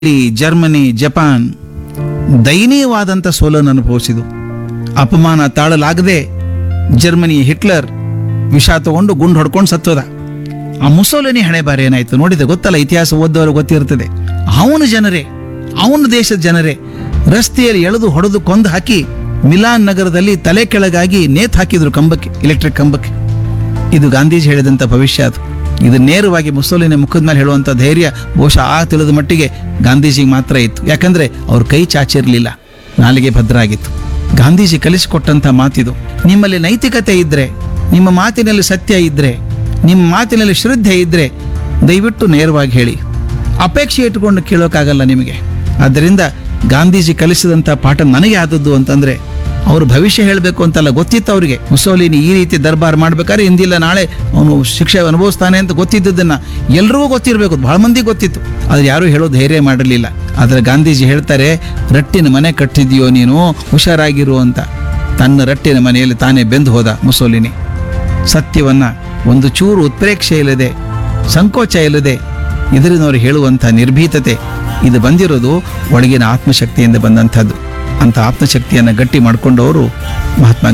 Italy Germany Japan ದಯನೀಯವಾದಂಥ ಸೋಲನ್ನು ಅನುಭವಿಸಿದು ಅಪಮಾನ ತಾಳಲಾಗದೆ Germany Hitler ವಿಷ ತಗೊಂಡು ಗುಂಡು ಹೊಡ್ಕೊಂಡು ಸತ್ತೋದ ಆ ಮುಸೋಲಿನಿ ಹಣೆ ಬಾರಿ ಏನಾಯ್ತು ನೋಡಿದೆ ಗೊತ್ತಲ್ಲ ಇತಿಹಾಸ ಓದೋರು ಗೊತ್ತಿರ್ತದೆ ಅವನ ಜನರೇ ಅವನ ದೇಶದ ಜನರೇ ರಸ್ತೆಯಲ್ಲಿ ಎಳೆದು ಹೊಡೆದು ಕೊಂದು ಹಾಕಿ ಮಿಲಾನ್ ನಗರದಲ್ಲಿ ತಲೆ ಕೆಳಗಾಗಿ ನೇತ್ ಹಾಕಿದ್ರು ಕಂಬಕ್ಕೆ ಎಲೆಕ್ಟ್ರಿಕ್ ಕಂಬಕ್ಕೆ ಇದು ಗಾಂಧೀಜಿ ಹೇಳಿದಂಥ ಭವಿಷ್ಯ ಅದು ಇದು ನೇರವಾಗಿ ಮುಸೋಲಿನ ಮುಖದ ಮೇಲೆ ಹೇಳುವಂಥ ಧೈರ್ಯ ಬಹುಶಃ ಆ ತಿಳಿದ ಮಟ್ಟಿಗೆ ಗಾಂಧೀಜಿಗೆ ಮಾತ್ರ ಇತ್ತು ಯಾಕಂದ್ರೆ ಅವ್ರ ಕೈ ಚಾಚಿರಲಿಲ್ಲ ನಾಲಿಗೆ ಭದ್ರ ಆಗಿತ್ತು ಗಾಂಧೀಜಿ ಕಲಿಸಿಕೊಟ್ಟಂಥ ಮಾತಿದು ನಿಮ್ಮಲ್ಲಿ ನೈತಿಕತೆ ಇದ್ರೆ ನಿಮ್ಮ ಮಾತಿನಲ್ಲಿ ಸತ್ಯ ಇದ್ರೆ ನಿಮ್ಮ ಮಾತಿನಲ್ಲಿ ಶ್ರದ್ಧೆ ಇದ್ರೆ ದಯವಿಟ್ಟು ನೇರವಾಗಿ ಹೇಳಿ ಅಪೇಕ್ಷೆ ಇಟ್ಕೊಂಡು ಕೇಳೋಕ್ಕಾಗಲ್ಲ ನಿಮಗೆ ಆದ್ದರಿಂದ ಗಾಂಧೀಜಿ ಕಲಿಸಿದಂಥ ಪಾಠ ನನಗೆ ಆದದ್ದು ಅಂತಂದ್ರೆ ಅವರು ಭವಿಷ್ಯ ಹೇಳಬೇಕು ಅಂತಲ್ಲ ಗೊತ್ತಿತ್ತು ಅವರಿಗೆ ಮುಸೋಲಿನಿ ಈ ರೀತಿ ದರ್ಬಾರ್ ಮಾಡ್ಬೇಕಾದ್ರೆ ಇಂದಿಲ್ಲ ನಾಳೆ ಅವನು ಶಿಕ್ಷೆ ಅನುಭವಿಸ್ತಾನೆ ಅಂತ ಗೊತ್ತಿದ್ದದನ್ನ ಎಲ್ರಿಗೂ ಗೊತ್ತಿರಬೇಕು ಬಹಳ ಮಂದಿ ಗೊತ್ತಿತ್ತು ಆದ್ರೆ ಯಾರೂ ಹೇಳೋ ಧೈರ್ಯ ಮಾಡಿರಲಿಲ್ಲ ಆದರೆ ಗಾಂಧೀಜಿ ಹೇಳ್ತಾರೆ ರಟ್ಟಿನ ಮನೆ ಕಟ್ಟಿದ್ಯೋ ನೀನು ಹುಷಾರಾಗಿರು ಅಂತ ತನ್ನ ರಟ್ಟಿನ ಮನೆಯಲ್ಲಿ ತಾನೇ ಬೆಂದು ಹೋದ ಮುಸೋಲಿನಿ ಸತ್ಯವನ್ನ ಒಂದು ಚೂರು ಉತ್ಪ್ರೇಕ್ಷೆ ಇಲ್ಲದೆ ಸಂಕೋಚ ಇಲ್ಲದೆ ಎದುರಿನವರು ಹೇಳುವಂಥ ನಿರ್ಭೀತತೆ ಇದು ಬಂದಿರೋದು ಒಳಗಿನ ಆತ್ಮಶಕ್ತಿಯಿಂದ ಬಂದಂಥದ್ದು ಅಂತ ಆತ್ಮಶಕ್ತಿಯನ್ನು ಗಟ್ಟಿ ಮಾಡಿಕೊಂಡವರು ಮಹಾತ್ಮ